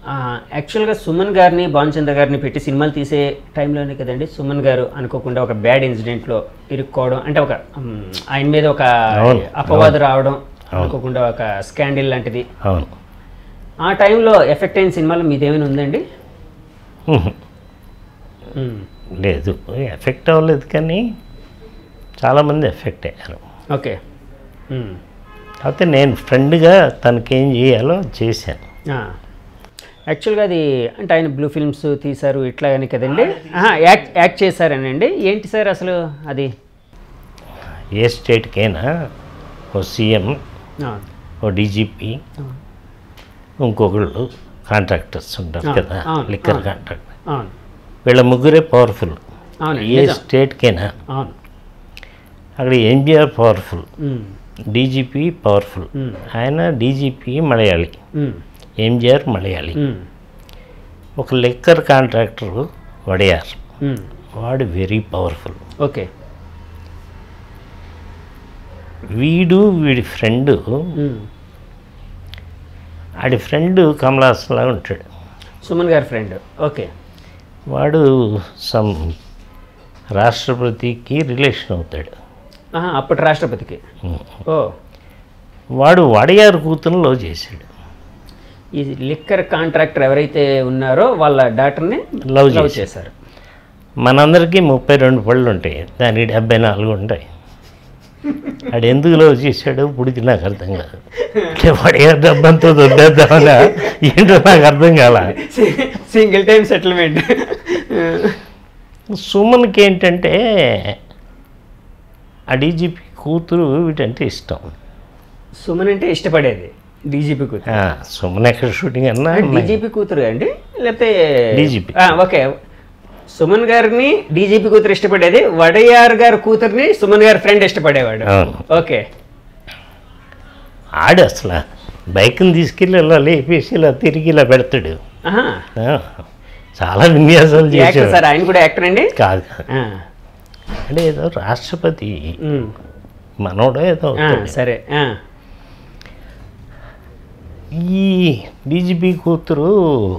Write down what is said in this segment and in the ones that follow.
ఆ, యాక్చువల్గా సుమన్ గారిని భానుచంద్ర గారిని పెట్టి సినిమాలు తీసే టైంలోనే కదండి సుమన్ గారు అనుకోకుండా ఒక బ్యాడ్ ఇన్సిడెంట్లో ఇరుక్కోవడం అంటే ఒక మ్, ఆయన మీద ఒక అవును, అపవాదు రావడం అనుకోకుండా ఒక స్కాండిల్ లాంటిది అవును ఆ టైంలో ఎఫెక్ట్ అయిన సినిమాలో మీదేమైనా ఉందండి ఉహు. మ్, లేదు ఎఫెక్ట్ అవ్వలేదు కానీ చాలామంది ఎఫెక్ట్ అయ్యారు ఓకే మ్, కాకపోతే నేను ఫ్రెండ్గా తనకేం చేయాలో చేశాను ఆ. యాక్చువల్గా అది అంటే ఆయన బ్లూ ఫిల్మ్స్ తీశారు ఇట్లా అని కదండి ఆహా, యాక్ట్ యాక్ట్ చేశారనండి ఏంటి సార్ అసలు అది ఏ స్టేట్కైనా ఓ సీఎం ఆ, ఓ డీజీపీ ఇంకొకళ్ళు కాంట్రాక్టర్స్ ఉంటారు ఆ, కదా అవును, లిక్కర్ అవును. కాంట్రాక్టర్ అవును వీళ్ళ ముగ్గురే పవర్ఫుల్ అవును ఏ స్టేట్కైనా అవును అక్కడ ఎన్జిఆర్ పవర్ఫుల్ మ్, డీజీపీ పవర్ఫుల్ మ్, ఆయన డీజీపీ మలయాళి మ్, ఎంజిఆర్ మలయాళి మ్, ఒక లిక్కర్ కాంట్రాక్టర్ వడియార్ మ్. వాడు వెరీ పవర్ఫుల్ ఓకే వీడు వీడి ఫ్రెండ్ మ్. ఆడి ఫ్రెండ్ కమలాసన్లా ఉంటాడు సుమన్ గారి ఫ్రెండ్ ఓకే వాడు సమ్ రాష్ట్రపతికి రిలేషన్ అవుతాడు ఆహా, అప్పటి రాష్ట్రపతికి ఓ వాడు వడయారు కూతురు లవ్ చేశాడు ఈ లిక్కర్ కాంట్రాక్టర్ ఎవరైతే ఉన్నారో వాళ్ళ డాక్టర్ని లవ్ లవ్ చేశాడు చేశారు మనందరికీ ముప్పై రెండు పళ్ళు ఉంటాయి దానికి డెబ్బై నాలుగు ఉంటాయి వాడు ఎందుకు లవ్ చేశాడు ఇప్పటికి నాకు అర్థం కాదు అంటే వడయారు డబ్బంతో దొబ్బేద్దామనా ఏంటో నాకు అర్థం కాల సింగిల్ టైం సెటిల్మెంట్ సుమన్కి ఏంటంటే ఆ డీజీపీ కూతురు వీటంటే ఇష్టం సుమన్ అంటే ఇష్టపడేది డీజీపీ కూతురు ఆ, సుమన్ ఎక్కడ షూటింగ్ అన్నా డీజీపీ కూతురు అండి లేకపోతే DGP. ఆ, ఓకే సుమన్ గారిని డీజీపీ కూతురు ఇష్టపడేది వడయార్ గారి కూతుర్ని సుమన్ గారి ఫ్రెండ్ ఇష్టపడేవాడు అవును ఓకే ఆడు అసలు బైక్ని తీసుకెళ్ళి ఇలా లేపేసి ఇలా తిరిగి ఇలా పెడతాడు ఆహా ఆ, చాలా విన్యాసాలు యాక్టర్ చేశాడు సార్ ఆయన కూడా యాక్టర్ అండి కాదు కాదు. ఆ, అంటే ఏదో రాష్ట్రపతి ఉమ్, మనోడో ఏదో ఆ, అవుతాడు. సరే ఆ, ఈ డీజీపీ కూతురు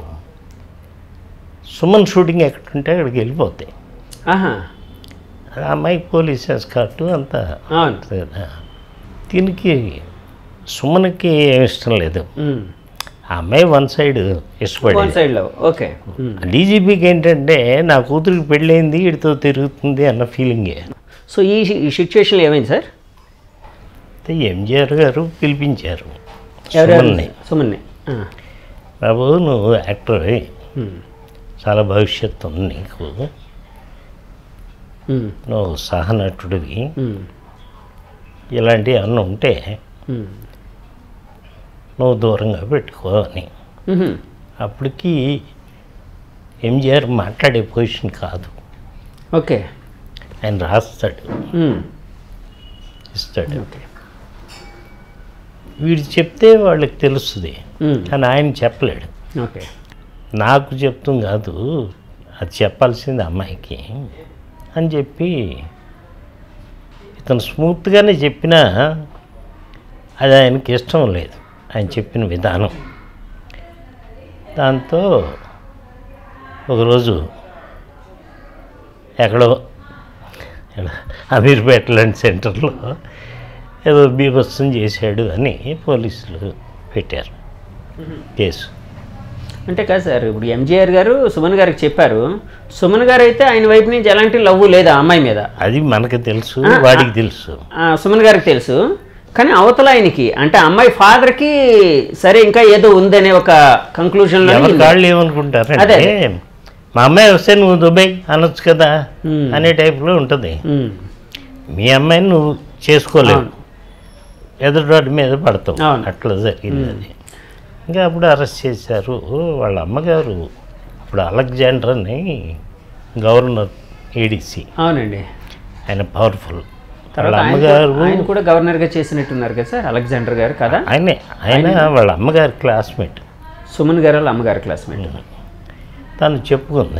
సుమన్ షూటింగ్ ఎక్కడుంటే అక్కడికి వెళ్ళిపోతాయి ఆహా ఆ అమ్మాయికి పోలీస్ ఎస్కార్టు అంతా అవును ఉంటుంది కదా దీనికి సుమన్కి ఏమి ఇష్టం లేదు ఉమ్, ఆ అమ్మాయి వన్ సైడ్ వన్ ఇష్టపడేది సైడ్లో ఓకే ఉమ్. డీజీపీకి ఏంటంటే నా కూతురికి పెళ్ళయింది వీడితో తిరుగుతుంది అన్న ఫీలింగే సో ఈ ఈ సిచ్యువేషన్లో ఏమైంది సార్ అయితే ఎంజిఆర్ గారు పిలిపించారు ఎవరెవరు సుమన్ని సుమన్ని ఆ, బాబు నువ్వు యాక్టర్ ఉమ్, చాలా భవిష్యత్తు ఉంది నీకు ఉమ్, నువ్వు సహనటుడివి ఉమ్, ఇలాంటివి అన్నీ ఉంటే ఉమ్, నువ్వు దూరంగా పెట్టుకో అని ఉహుం, అప్పటికి ఎంజిఆర్ మాట్లాడే పొజిషన్ కాదు ఓకే ఆయన రాస్తాడు ఉమ్, ఇస్తాడు ఓకే వీడు చెప్తే వాళ్ళకి తెలుస్తుంది ఉమ్, కానీ ఆయన చెప్పలేడు ఓకే నాకు చెప్తాం కాదు అది చెప్పాల్సింది అమ్మాయికి అని చెప్పి ఇతను స్మూత్గానే చెప్పినా అది ఆయనకి ఇష్టం లేదు ఆయన చెప్పిన విధానం దాంతో ఒకరోజు ఎక్కడో ఎక్కడ అమీర్పేట లాంటి సెంటర్లో ఏదో బీభత్సం చేశాడు అని పోలీసులు పెట్టారు కేసు అంటే కాదు సార్ ఇప్పుడు ఎంజీఆర్ గారు సుమన్ గారికి చెప్పారు సుమన్ గారు అయితే ఆయన వైపు నుంచి ఎలాంటి లవ్ లేదు ఆ అమ్మాయి మీద అది మనకు తెలుసు వాడికి తెలుసు ఆ, సుమన్ గారికి తెలుసు కానీ అవతల ఆయనకి అంటే అమ్మాయి ఫాదర్కి సరే ఇంకా ఏదో ఉందనే ఒక కంక్లూజన్లో ఎవరి కాళ్ళు ఏమనుకుంటారంటే అదే. మా అమ్మాయి వస్తే నువ్వు దుబాయ్ అనొచ్చు కదా Hmm. అనే టైప్లో ఉంటుంది మీ అమ్మాయిని నువ్వు చేసుకోలేవు అవును. ఎదుటి మీద పడతావు అవును. అట్లా జరిగింది అది ఇంకా అప్పుడు అరెస్ట్ చేశారు వాళ్ళ అమ్మగారు ఇప్పుడు అలెగ్జాండర్ అని గవర్నర్ ఏడీసీ అవునండి ఆయన పవర్ఫుల్ వాళ్ళ తర్వాత ఆయన అమ్మగారు కూడా- ఆయన కూడా గవర్నర్గా చేసినట్టున్నారు కదా సార్ అలెగ్జాండర్ గారు కదా ఆయనే ఆయన వాళ్ళ అమ్మగారి క్లాస్మేట్ సుమన్ గారు వాళ్ళ అమ్మగారి క్లాస్మేట్ తను చెప్పుకుంది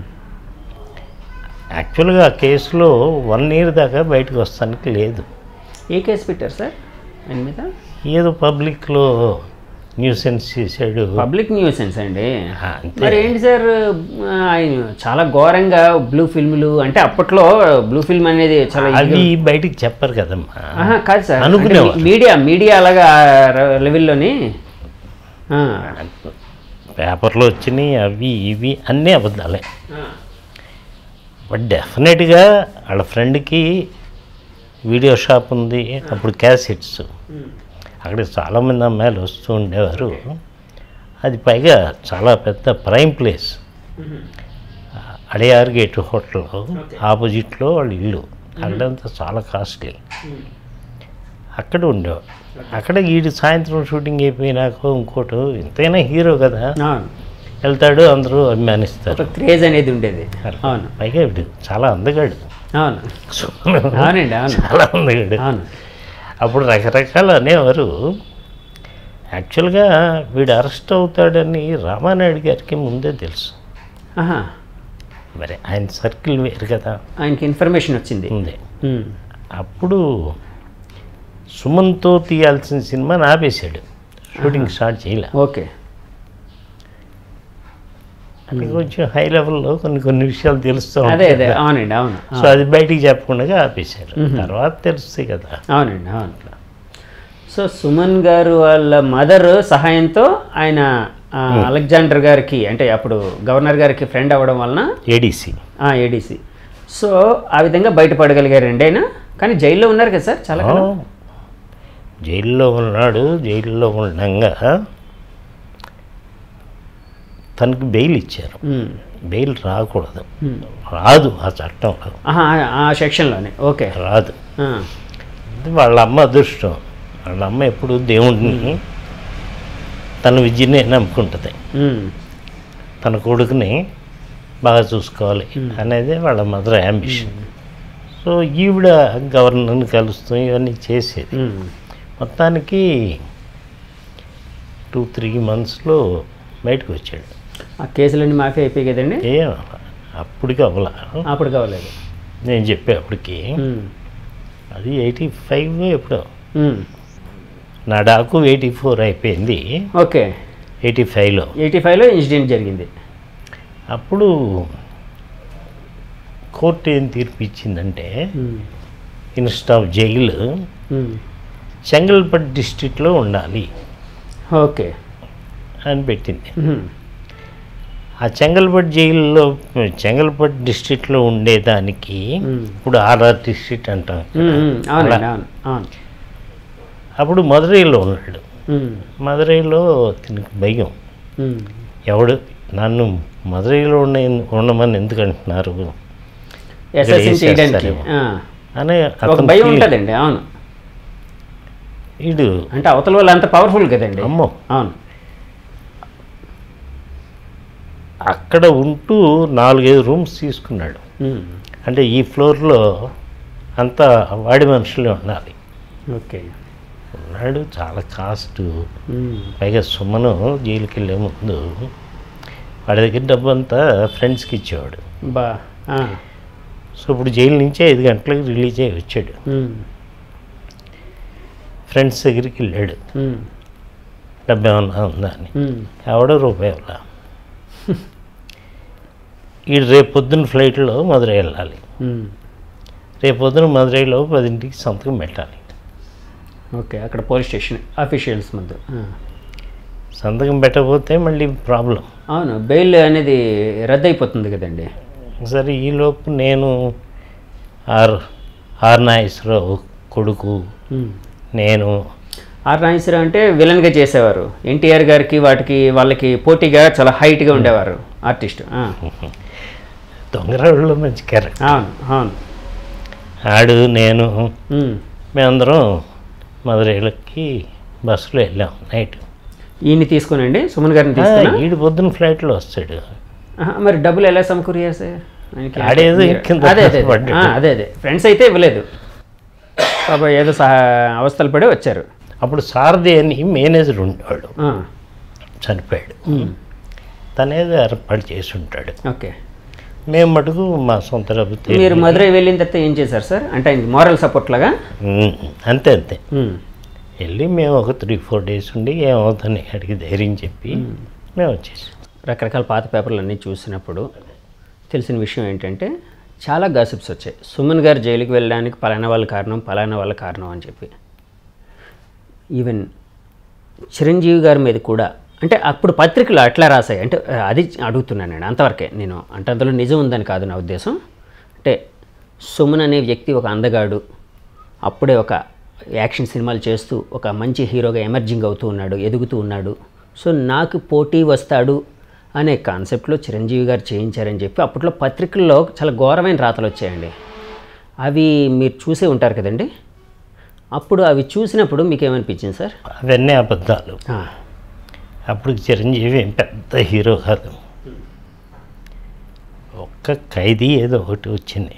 యాక్చువల్గా ఆ కేసులో వన్ ఇయర్ దాకా బయటకు వస్తానికి లేదు ఏ కేసు పెట్టారు సార్ ఆయన మీద ఏదో పబ్లిక్లో న్యూసెన్స్ చేశాడు పబ్లిక్ న్యూసెన్స్ అండి ఆ, అంతే మరి ఏంటి సార్ ఆ, ఆయన చాలా ఘోరంగా బ్లూ ఫిల్మ్లు అంటే అప్పట్లో బ్లూ ఫిల్మ్ అనేది చాలా అవి బయటికి చెప్పరు కదమ్మా ఆహా, కాదు సార్ అనుకునేవారు. అంటే మీ- మీడియా మీడియా అలాగా లెవెల్లోని ఆ, పేపర్లో వచ్చినాయి అవి ఇవి అన్నీ అబద్ధాలే బట్ డెఫినెట్గా వాళ్ళ ఫ్రెండ్కి వీడియో షాప్ ఉంది అప్పుడు క్యాసెట్స్ అక్కడ చాలామంది అమ్మాయిలు వస్తూ ఉండేవారు అది పైగా చాలా పెద్ద prime place Adyar gate hotel ఆపోజిట్లో వాళ్ళ ఇల్లు అక్కడంతా చాలా కాస్ట్లీ అక్కడ ఉండేవాడు అక్కడ వీడి సాయంత్రం షూటింగ్ అయిపోయినాక ఇంకోటి ఎంతైనా హీరో కదా అవును వెళ్తాడు అందరూ అభిమానిస్తారు ఒక క్రేజ్ అనేది ఉండేది అవును పైగా వీడు చాలా అందగాడు అవును అవునండి అవును చాలా అందగాడు అవును అప్పుడు రకరకాలు అనేవారు యాక్చువల్గా వీడు అరెస్ట్ అవుతాడని రామానాయుడు గారికి ముందే తెలుసు ఆహా మరి ఆయన సర్కిల్ వేరు కదా ఆయనకి ఇన్ఫర్మేషన్ వచ్చింది ఉంది ఉమ్. అప్పుడు సుమన్తో తీయాల్సిన సినిమాని ఆపేశాడు షూటింగ్ స్టార్ట్ చేయలే ఓకే అంటే కొంచెం హై లెవెల్లో కొన్ని కొన్ని విషయాలు తెలుస్తూ అదే ఉంటాయి అదే కదా. అవునండి అవును సో అది బయటికి చెప్పకుండా ఆపేశారు తర్వాత తెలుస్తాయి కదా అవునండి అవును సో సుమన్ గారు వాళ్ళ మదర్ సహాయంతో ఆయన ఆ, అలెగ్జాండర్ గారికి అంటే అప్పుడు గవర్నర్ గారికి ఫ్రెండ్ అవ్వడం వలన ఏడీసీ ఏడీసీ సో ఆ విధంగా బయటపడగలిగారండి ఆయన కానీ జైల్లో ఉన్నారు కదా సార్ చాలా కాలం జైల్లో ఉన్నాడు జైల్లో ఉండగా తనకి బెయిల్ ఇచ్చారు ఉమ్. బెయిల్ రాకూడదు ఉమ్. రాదు ఆ చట్టంలో ఆహా, ఆ- ఆ సెక్షన్లోనే ఓకే రాదు ఆ, అది వాళ్ళ అమ్మ అదృష్టం వాళ్ళ అమ్మ ఎప్పుడు దేవుడిని తన విద్యనే నమ్ముకుంటుంది ఉమ్. తన కొడుకుని బాగా చూసుకోవాలి అనేది వాళ్ళ మదర్ యాంబిషన్ సో ఈవిడ గవర్నర్ని కలుస్తూ ఇవన్నీ చేసేది ఉమ్. మొత్తానికి టూ త్రీ మంత్స్లో బయటకు వచ్చాడు ఆ కేసులన్నీ మాఫీ అయిపోయాయి కదండి ఏం అప్పటికి అవ్వలా అప్పుడు కావలేదు నేను చెప్పే అప్పటికి ఉమ్. అది ఎయిటీ ఫైవ్ ఎప్పుడో ఉమ్. నా డాకు ఎయిటీ ఫోర్ అయిపోయింది ఓకే ఎయిటీ ఫైవ్లో ఎయిటీ ఫైవ్లో ఇన్సిడెంట్ జరిగింది అప్పుడు కోర్టు ఏం తీర్పు ఇచ్చిందంటే ఉమ్. ఇన్స్టా ఆఫ్ జైలు ఉమ్. చెంగల్పట్ డిస్టిక్లో ఉండాలి ఓకే అని పెట్టింది ఉమ్. ఆ చెంగల్పట్ జైల్లో చెంగల్పట్ డిస్ట్రిక్ట్లో ఉండేదానికి ఉమ్. ఇప్పుడు ఆర్ఆర్ డిస్ట్రిక్ట్ అంటాం ఉమ్, ఉమ్. అవునండి అవును అవును అప్పుడు మదురైలో ఉన్నాడు ఉమ్. మదురైలో తినకు భయం ఉమ్. ఎవడు నన్ను మదురైలో ఉండ ఉండమని ఎందుకు అంటున్నారు అసెసిన్ వేసేస్తారేమో. చేయడానికి ఆ. అనే ఒక అతని భయం feeling. ఉంటుందండి అవును వీడు అంటే అవతల వాళ్ళు అంత పవర్ఫుల్ కదండి అమ్మో అవును అక్కడ ఉంటూ నాలుగైదు రూమ్స్ తీసుకున్నాడు ఉమ్. అంటే ఈ ఫ్లోర్లో అంతా వాడి మనుషులే ఉండాలి ఓకే ఉన్నాడు చాలా కాస్ట్ ఉమ్. పైగా సుమను జైలుకి వెళ్ళే ముందు వాడి దగ్గర డబ్బు అంతా ఫ్రెండ్స్కి ఇచ్చేవాడు బా ఆ. సో ఇప్పుడు జైలు నుంచి ఐదు గంటలకు రిలీజ్ అయ్యి వచ్చాడు ఉమ్. ఫ్రెండ్స్ దగ్గరికి వెళ్ళాడు ఉమ్. డబ్బు ఏమన్నా ఉందా అని ఉమ్. ఎవడో రూపాయి ఇవ్వలా ఈడు రేపు పొద్దున్న ఫ్లైట్లో మదురై వెళ్ళాలి ఉమ్. రేపు పొద్దున మదురైలో పదింటికి సంతకం పెట్టాలి ఓకే అక్కడ పోలీస్ స్టేషన్ అఫీషియల్స్ మధ్య ఆ. సంతకం పెట్టకపోతే మళ్ళీ ప్రాబ్లం అవును బెయిల్ అనేది రద్దు అయిపోతుంది కదండి సరే ఈలోపు నేను ఆర్ ఆర్ నాగేశ్వరరావు కొడుకు ఉమ్. నేను ఆర్ నాగేశ్వరరావు అంటే విలన్గా చేసేవారు ఎన్టీఆర్ గారికి వాటికి వాళ్ళకి పోటీగా చాలా హైట్గా ఉండేవారు ఆర్టిస్ట్ ఆ. దొంగరాళ్ళలో మంచి క్యారెక్టర్ అవును అవును ఆడు నేను ఉమ్. మేమందరం మదురైలకి బస్సులో వెళ్ళాం నైట్ ఈయన్ని తీసుకునండి సుమన్ గారిని ఆ, తీసుకున్నా ఈడు పొద్దున ఫ్లైట్లో వస్తాడు ఆహా, మరి డబ్బులు ఎలా సమకూర్యారు సార్ ఆయనకి ఆడేదో మీరు- ఎక్కిన అదే అదే తర్వాత పడ్డాడు. ఆ, అదే అదే ఫ్రెండ్స్ అయితే ఇవ్వలేదు పాప ఏదో సహా అవస్థలు పడి వచ్చారు అప్పుడు సారథి అని మేనేజర్ ఉండేవాడు ఆ, చనిపోయాడు ఉమ్, తనేదో ఏర్పాటు చేసి ఉంటాడు ఓకే మేము మటుకు మా సొంత డబ్బుతో మీరు మదురై వెళ్ళిన తర్వాత ఏం చేశారు సార్ అంటే ఆయనకి మోరల్ సపోర్ట్ లాగా ఉమ్, అంతే అంతే ఉమ్, వెళ్ళి మేము ఒక త్రీ ఫోర్ డేస్ ఉండి ఏమవుతుంది అడిగి ధైర్యం చెప్పి మేము వచ్చేసాం రకరకాల పాత పేపర్లు అన్నీ చూసినప్పుడు తెలిసిన విషయం ఏంటంటే చాలా గాసిప్స్ వచ్చాయి సుమన్ గారు జైలుకి వెళ్ళడానికి పలానా వాళ్ళ కారణం పలానా వాళ్ళ కారణం అని చెప్పి ఈవెన్ చిరంజీవి గారి మీద కూడా అంటే అప్పుడు పత్రికలు అట్లా రాశాయి అంటే ఆ, అది అడుగుతున్నాను నేను అంతవరకే నేను అంటే అందులో నిజం ఉందని కాదు నా ఉద్దేశం అంటే సుమన్ అనే వ్యక్తి ఒక అందగాడు అప్పుడే ఒక యాక్షన్ సినిమాలు చేస్తూ ఒక మంచి హీరోగా ఎమర్జింగ్ అవుతూ ఉన్నాడు ఎదుగుతూ ఉన్నాడు సో నాకు పోటీ వస్తాడు అనే కాన్సెప్ట్లో చిరంజీవి గారు చేయించారని చెప్పి అప్పట్లో పత్రికల్లో చాలా ఘోరమైన రాతలు వచ్చాయండి అవి మీరు చూసే ఉంటారు కదండి అప్పుడు అవి చూసినప్పుడు మీకు ఏమనిపించింది సార్ అవన్నీ అబద్ధాలు ఆ, అప్పుడు చిరంజీవి ఏం పెద్ద హీరో కాదు ఒక్క ఖైదీ ఏదో ఒకటి వచ్చింది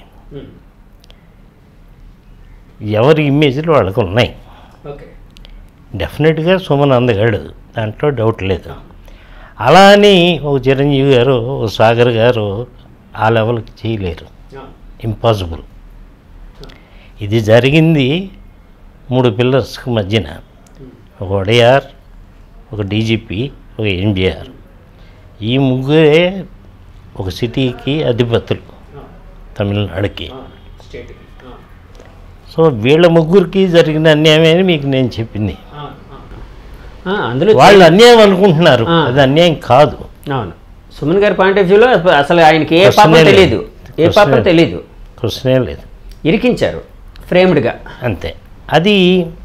ఎవరి ఇమేజ్లు వాళ్ళకు ఉన్నాయి ఓకే డెఫినెట్గా సుమన్ అందగాడు దాంట్లో డౌట్ లేదు అలా అని ఒక చిరంజీవి గారు ఒక సాగర్ గారు ఆ లెవెల్కి చేయలేరు ఇంపాసిబుల్ ఇది జరిగింది మూడు పిల్లర్స్కి మధ్యన ఒక ఒడయార్ ఒక డీజీపీ ఒక ఎన్జిఆర్ ఈ ముగ్గురే ఒక సిటీకి అధిపతులు తమిళనాడుకి సో వీళ్ళ ముగ్గురికి జరిగిన అన్యాయమే అని మీకు నేను చెప్పింది ఆ, అందులో వాళ్ళు అన్యాయం అనుకుంటున్నారు ఆ. అది అన్యాయం కాదు అవును సుమన్ గారి పాయింట్ ఆఫ్ వ్యూలో అసలు ఆయనకి ఏ Question పాపం ఏ లేదు. తెలియదు ఏ పాపం Question ఏ తెలియదు క్వశ్చనే లేదు ఇరికించారు ఫ్రేమ్డ్గా అంతే అది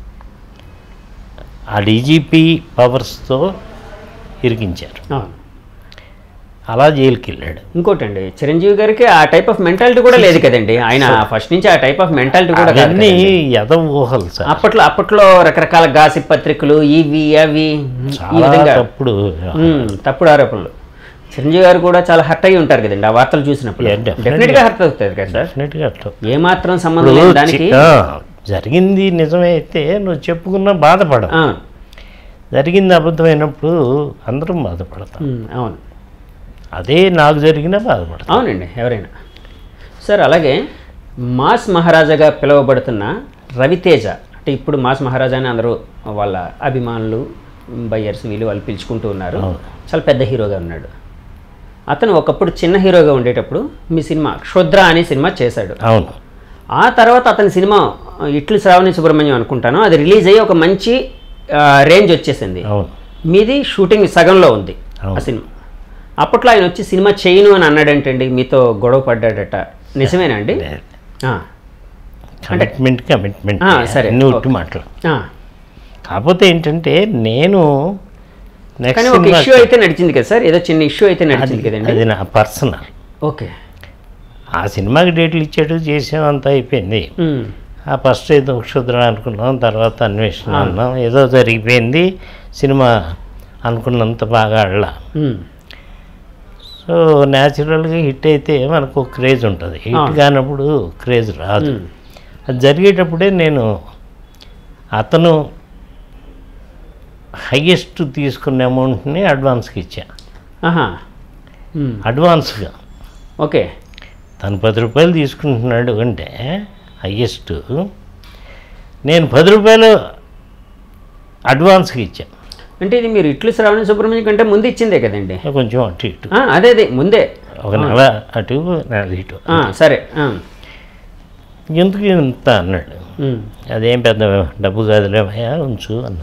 ఆ డీజీపీ పవర్స్తో ఇరికించారు అవును అలా జైలుకి వెళ్ళాడు ఇంకోటండి చిరంజీవి గారికి ఆ టైప్ ఆఫ్ మెంటాలిటీ కూడా లేదు కదండి ఆయన ఫస్ట్ నుంచి ఆ టైప్ ఆఫ్ మెంటాలిటీ కూడా కాదు అవన్నీ కదండి. ఎద ఊహలు సార్ అప్పట్లో అప్పట్లో రకరకాల గాసిప్ పత్రికలు ఇవి అవి ఈ చాలా విధంగా తప్పుడు ఉమ్, తప్పుడు ఆరోపణలు చిరంజీవి గారు కూడా చాలా హర్ట్ అయ్యి ఉంటారు కదండి ఆ వార్తలు చూసినప్పుడు Yeah, definitely. డెఫినెట్ గా హర్ట్ అవుతుంది కదా సార్ డెఫినెట్గా అట్లా ఏ మాత్రం సంబంధం ఇప్పుడు లేదు దానికి చి- ఆ, జరిగింది నిజమే అయితే నువ్వు చెప్పుకున్నా బాధపడవు ఆ, జరిగింది అబద్ధమైనప్పుడు అందరం బాధపడతాం ఉమ్, అవును అదే నాకు జరిగినా బాధపడతాం అవునండి ఎవరైనా సార్ అలాగే మాస్ మహారాజాగా పిలువబడుతున్న రవితేజ అంటే ఇప్పుడు మాస్ మహారాజా అని అందరూ వాళ్ళ అభిమానులు బయ్యర్స్ వీళ్ళు వాళ్ళు పిలుచుకుంటూ ఉన్నారు చాలా పెద్ద హీరోగా ఉన్నాడు అతను ఒకప్పుడు చిన్న హీరోగా ఉండేటప్పుడు మీ సినిమా క్షుద్ర అనే సినిమా చేశాడు అవును ఆ తర్వాత అతని సినిమా ఇట్లు శ్రావణి సుబ్రహ్మణ్యం అనుకుంటాను అది రిలీజ్ అయ్యి ఒక మంచి ఆ, రేంజ్ వచ్చేసింది అవును మీది షూటింగ్ సగంలో ఉంది ఆ అవును. సినిమా అప్పట్లో ఆయన వచ్చి సినిమా చేయను అని అన్నాడంటండి మీతో గొడవ పడ్డాడట నిజమేనా అండి ఆ, కమిట్మెంట్ కమిట్మెంట్ ఆ, సరే, అన్ని ఉట్టి ఓకే. మాటలు ఆ. కాకపోతే ఏంటంటే నేను కానీ నెక్స్ట్ ఒక ఇష్యూ అయితే నడిచింది కదా సార్ ఏదో చిన్న ఇష్యూ అయితే నడిచింది కదండి అది నా పర్సనల్ ఓకే ఆ సినిమాకి డేట్లు ఇచ్చాడు చేసాం అంతా అయిపోయింది ఉమ్, ఆ ఫస్ట్ ఏదో క్షుద్ర అనుకున్నాం తర్వాత అన్వేషణ అన్నాం ఏదో జరిగిపోయింది సినిమా అనుకున్నంత బాగా ఆడలా ఉమ్, సో న్యాచురల్గా హిట్ అయితే మనకు క్రేజ్ ఉంటుంది హిట్ అవును. కానప్పుడు క్రేజ్ రాదు ఉమ్. అది జరిగేటప్పుడే నేను అతను హయ్యెస్ట్ తీసుకున్న అమౌంట్ని అడ్వాన్స్కి ఇచ్చా ఆహా ఉమ్, అడ్వాన్స్గా ఓకే తను పది రూపాయలు తీసుకుంటున్నాడు అంటే హయ్యెస్ట్ నేను పది రూపాయలు అడ్వాన్స్కి ఇచ్చా అంటే ఇది మీరు ఇట్లు శ్రావణి సుబ్రహ్మణ్యం కంటే ముందు ఇచ్చిందే కదండి కొంచెం అటు ఇటు ఆ, అదే అదే ముందే ఒక నెల అటు నెల ఇటు ఆ, సరే ఆ, ఎందుకు ఇంత అన్నాడు ఉమ్, అదేం పెద్ద డబ్బు కాదులేమయ్యా ఉంచు అన్న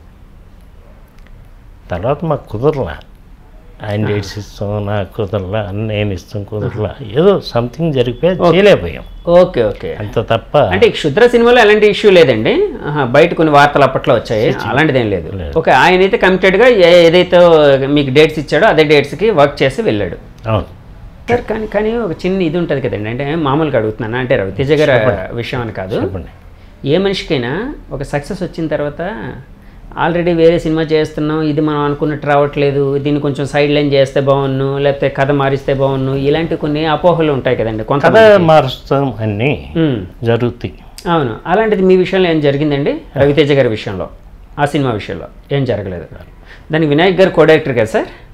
తర్వాత మాకు కుదరలా ఆయన డేట్స్ ఇస్తాం నాకు కుదరలా నేను ఇస్తాం కుదరలా ఏదో సంథింగ్ జరిగిపోయి అది చేయలేకపోయాం ఓకే ఓకే అంత తప్ప అంటే ఈ క్షుద్ర సినిమాలో ఎలాంటి ఇష్యూ లేదండి ఆహా, బయట కొన్ని వార్తలు అప్పట్లో వచ్చాయి అలాంటిది ఏం లేదు ఓకే ఆయన అయితే కమిటెడ్గా ఏదైతే మీకు డేట్స్ ఇచ్చాడో అదే డేట్స్కి వర్క్ చేసి వెళ్ళాడు అవును సార్ కానీ కానీ ఒక చిన్న ఇది ఉంటుంది కదండి అంటే మామూలుగా అడుగుతున్నాను అంటే రవితేజ గారి విషయం అని కాదు చెప్పండి ఏ మనిషికైనా ఒక సక్సెస్ వచ్చిన తర్వాత ఆల్రెడీ వేరే సినిమా చేస్తున్నాం ఇది మనం అనుకున్నట్టు రావట్లేదు దీన్ని కొంచెం సైడ్ లైన్ చేస్తే బాగున్ను లేకపోతే కథ మారిస్తే బాగున్ను ఇలాంటి కొన్ని అపోహలు ఉంటాయి కదండి కొంత కథ మారుస్తాం అన్నీ జరుగుతాయి అవును అలాంటిది మీ విషయంలో ఏం జరిగిందండి రవితేజ గారి విషయంలో ఆ సినిమా విషయంలో ఏం జరగలేదు దానికి వినాయక్ గారు కో డైరెక్టర్ కదా సార్